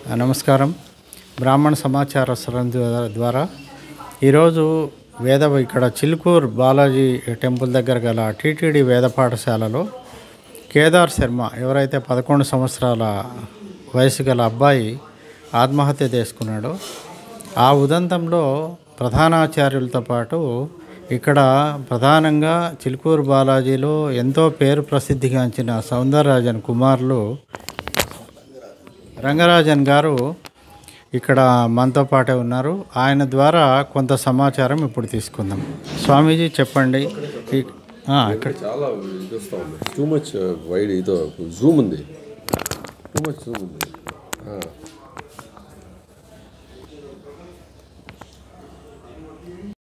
నమస్కారం బ్రాహ్మణ సమాచార సరం ద్వా- ద్వారా ఈరోజు వేద ఇక్కడ చిలుకూరు బాలాజీ టెంపుల్ దగ్గర గల టీటీడీ వేద పాఠశాలలో కేదార్ శర్మ ఎవరైతే పదకొండు సంవత్సరాల వయసు గల అబ్బాయి ఆత్మహత్య చేసుకున్నాడో ఆ ఉదంతంలో ప్రధానాచార్యులతో పాటు ఇక్కడ ప్రధానంగా చిలుకూరు బాలాజీలో ఎంతో పేరు ప్రసిద్ధిగాంచిన సౌందరరాజన్ కుమారులు రంగరాజన్ గారు ఇక్కడ మనతో పాటే ఉన్నారు ఆయన ద్వారా కొంత సమాచారం ఇప్పుడు తీసుకుందాం స్వామీజీ చెప్పండి ఈ- ఆ, ఇక్కడ చాలా ఇది వస్తూ ఉంది టూ మచ్ వైడ్ ఇదో జూమ్ ఉంది టూ మచ్ జూమ్ ఉంది ఆ.